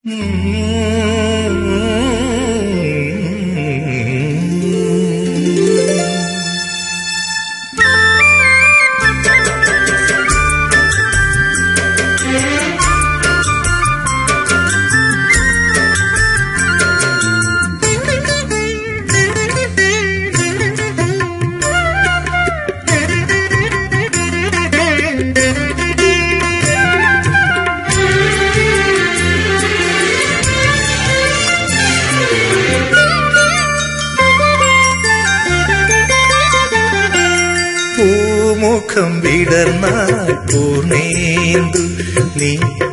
പൂമുഖം വിടർന്നാൽ പൂർണേന്ദു നീ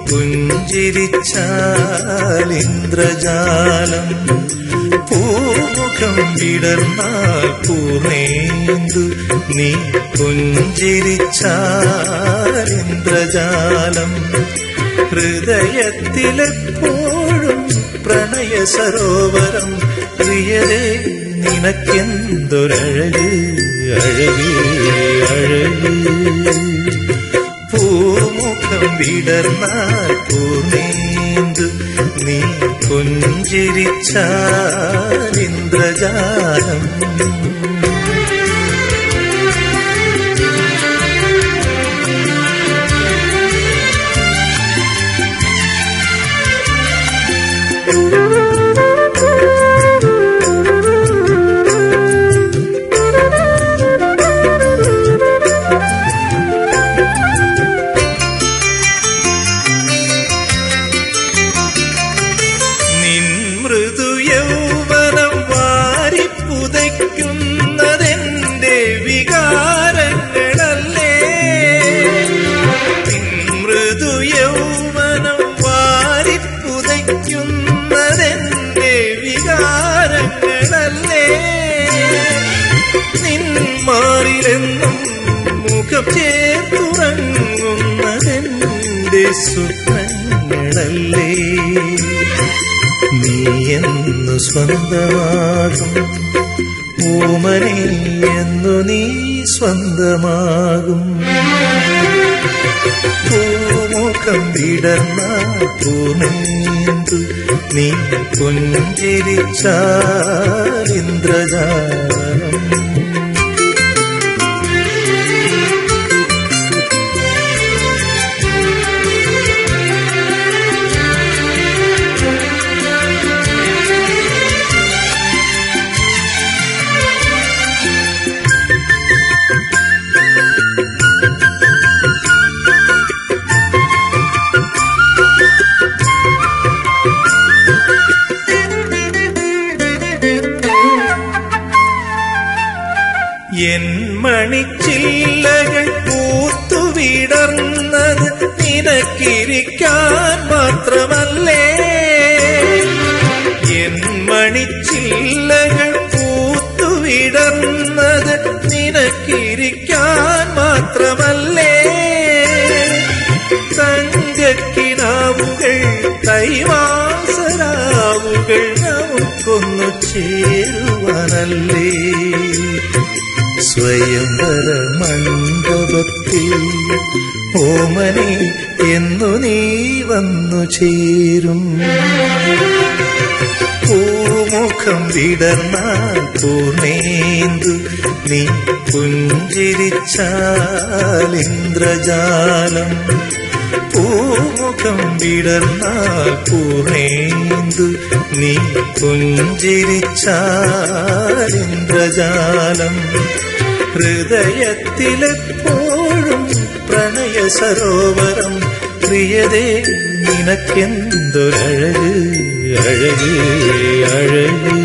പുഞ്ചിരിച്ചാൽ ഇന്ദ്രജാലം പൂമുഖം വിടർന്നാൽ പൂർണേന്ദു നീ പുഞ്ചിരിച്ചാൽ ഇന്ദ്രജാലം ഹൃദയത്തിലെപ്പോഴും പ്രണയ സരോവരം പ്രിയരേ നിനക്കെന്തൊരഴക് അഴക് അഴക് പൂമുഖം വിടർന്നാൽ പൂർണേന്ദു നീ പുഞ്ചിരിച്ചാൽ ഇന്ദ്രജാലം നിൻ മൃദു യൗവനം വാരിപ്പുതയ്ക്കുന്നതെന്റെ വികാരങ്ങളല്ലേ നിൻ മൃദു യൗവനം വാരിപ്പുതയ്ക്കുന്നതെന്റെ വികാരങ്ങളല്ലേ നിൻ മാറിലെന്നും മുഖം ചേർത്തുറങ്ങുന്നതെന്റെ സ്വപ്നങ്ങളല്ലേ നീ എന്നു സ്വന്തമാകും ഓമനെ എന്നു നീ സ്വന്തമാകും പൂമുഖം വിടർന്ന പൂർണേന്ദു നീ പുഞ്ചിരിച്ചാൽ ഇന്ദ്രജാലം എൻ മണിച്ചില്ലകൾ പൂത്തുവിടർന്നത് നിനക്കിരിക്കാൻ മാത്രമല്ലേ എൻ മണിച്ചില്ലകൾ പൂത്തുവിടർന്നത് നിനക്കിരിക്കാൻ മാത്രമല്ലേ തങ്കക്കിനാവുകൾ കൈവാസരാവുകൾ നമുക്കൊന്നു ചേരുവാനല്ലേ സ്വയംവര മണ്ഡപത്തിൽ ഓമനെ എന്നു നീ വന്നു ചേരും പൂമുഖം വിടർന്നാൽ പൂർണേന്ദു നീ പുഞ്ചിരിച്ചാൽ ഇന്ദ്രജാലം പൂമുഖം വിടർന്നാൽ പൂർണേന്ദു നീ പുഞ്ചിരിച്ചാൽ ഇന്ദ്രജാലം ഹൃദയത്തിലെപ്പോഴും പ്രണയ സരോവരം പ്രിയതേ നിനക്കെന്തൊരഴക് അഴക് അഴക്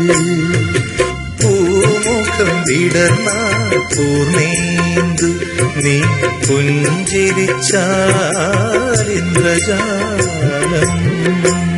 പൂമുഖം വിടർന്നാൽ പൂർണേന്ദു നീ പുഞ്ചിരിച്ചാൽ ഇന്ദ്രജാലം